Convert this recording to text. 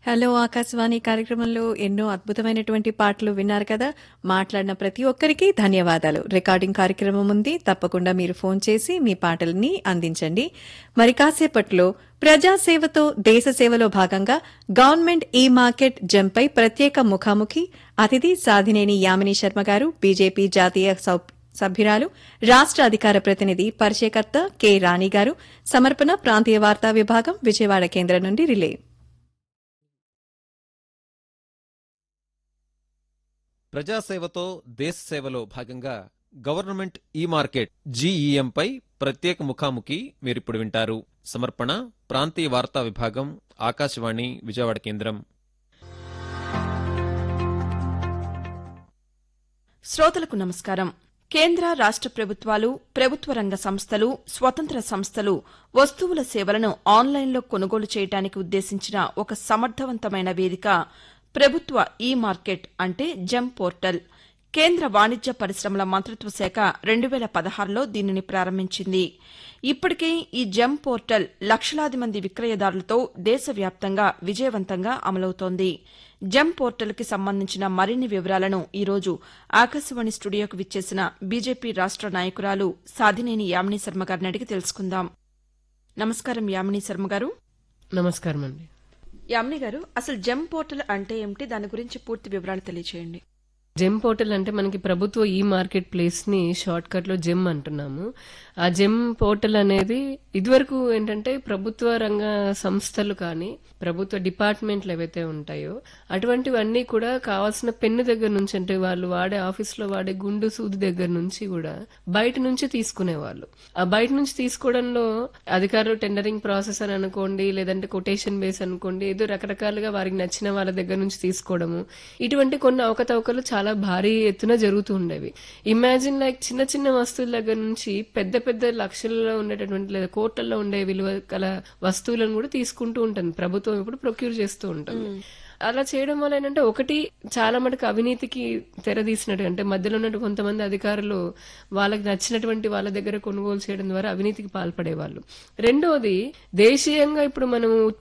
hello Akashvani కార్యక్రమంలో ఎన్నో అద్భుతమైనటువంటి పాటలు విన్నారు కదా మాట్లాడిన ప్రతి ఒక్కరికి ధన్యవాదాలు రికార్డింగ్ కార్యక్రమం ఉంది తప్పకుండా మీరు ఫోన్ చేసి మీ పాటల్ని అందించండి మరి కాసేపట్లో ప్రజాసేవతో దేశ సేవలో భాగంగా గవర్నమెంట్ ఈ మార్కెట్ జంపై ప్రత్యేక ముఖాముఖి అతిథి సాధినేని యామిని శర్మ గారు బీజేపీ జాతీయ సౌ- సభ్యురాలు రాష్ట అధికార ప్రతినిధి పరిచయకర్త కె రాణి గారు సమర్పణ ప్రాంతీయ వార్తా విభాగం విజయవాడ కేంద్రం నుండి రిలే ప్రజాసేవతో దేశ సేవలో భాగంగా గవర్నమెంట్ ఈ మార్కెట్ జీఈఎం పై ప్రత్యేక ముఖాముఖి మీరిప్పుడు వింటారు సమర్పణ ప్రాంతీయ వార్తా విభాగం ఆకాశవాణి విజయవాడ కేంద్రం శ్రోతలకు నమస్కారం కేంద్ర రాష్ట ప్రభుత్వాలు ప్రభుత్వ రంగ సంస్థలు స్వతంత్ర సంస్థలు వస్తువుల సేవలను ఆన్లైన్లో కొనుగోలు చేయడానికి ఉద్దేశించిన ఒక సమర్థవంతమైన వేదిక ప్రభుత్వ ఈ మార్కెట్ అంటే జెమ్ పోర్టల్ కేంద్ర వాణిజ్య పరిశ్రమల మంత్రిత్వ శాఖ రెండు వేల పదహారులో దీనిని ప్రారంభించింది ఇప్పటికే ఈ జెమ్ పోర్టల్ లక్షలాది మంది విక్రయదారులతో దేశవ్యాప్తంగా విజయవంతంగా అమలవుతోంది జెమ్ పోర్టల్కి సంబంధించిన మరిన్ని వివరాలను ఈరోజు ఆకాశవాణి స్టూడియోకు విచ్చేసిన బీజేపీ రాష్ట నాయకురాలు సాధినేని యామిని శర్మ గారిని అడిగి తెలుసుకుందాం నమస్కారం యామిని శర్మ గారు నమస్కారం అండి యామిని గారు అసలు జెమ్ పోర్టల్ అంటే ఏమిటి దాని గురించి పూర్తి వివరాలు తెలియచేయండి జెమ్ పోర్టల్ అంటే మనకి ప్రభుత్వ ఈ మార్కెట్ ప్లేస్ ని షార్ట్ కట్ లో జెమ్ అంటున్నాము ఆ జెమ్ పోర్టల్ అనేది ఇదివరకు ఏంటంటే ప్రభుత్వ రంగ సంస్థలు కానీ ప్రభుత్వ డిపార్ట్మెంట్లు ఏవైతే ఉంటాయో అటువంటివన్నీ కూడా కావాల్సిన పెన్ను దగ్గర నుంచి అంటే వాళ్ళు వాడే ఆఫీస్లో వాడే గుండు సూది దగ్గర నుంచి కూడా బయట నుంచి తీసుకునేవాళ్ళు ఆ బయట నుంచి తీసుకోవడంలో అధికారులు టెండరింగ్ ప్రాసెస్ అని అనుకోండి లేదంటే కొటేషన్ బేస్ అనుకోండి ఏదో రకరకాలుగా వారికి నచ్చిన వాళ్ళ దగ్గర నుంచి తీసుకోవడము ఇటువంటి కొన్ని అవకతవకలు చాలా భారీ ఎత్తున జరుగుతూ ఉండేవి ఇమాజిన్ లైక్ చిన్న చిన్న వస్తువుల దగ్గర నుంచి పెద్ద పెద్ద లక్షల్లో ఉండేటటువంటి లేదా కోట్లలో ఉండే విలువ గల వస్తువులను కూడా తీసుకుంటూ ఉంటుంది ప్రభుత్వం ఇప్పుడు ప్రొక్యూర్ చేస్తూ ఉంటుంది అలా చేయడం వల్ల ఏంటంటే ఒకటి చాలా మటుకు అవినీతికి తెరదీసినట్టు అంటే మధ్యలో ఉన్నట్టు కొంతమంది అధికారులు వాళ్ళకి నచ్చినటువంటి వాళ్ళ దగ్గర కొనుగోలు చేయడం ద్వారా అవినీతికి పాల్పడేవాళ్ళు రెండోది దేశీయంగా ఇప్పుడు మనం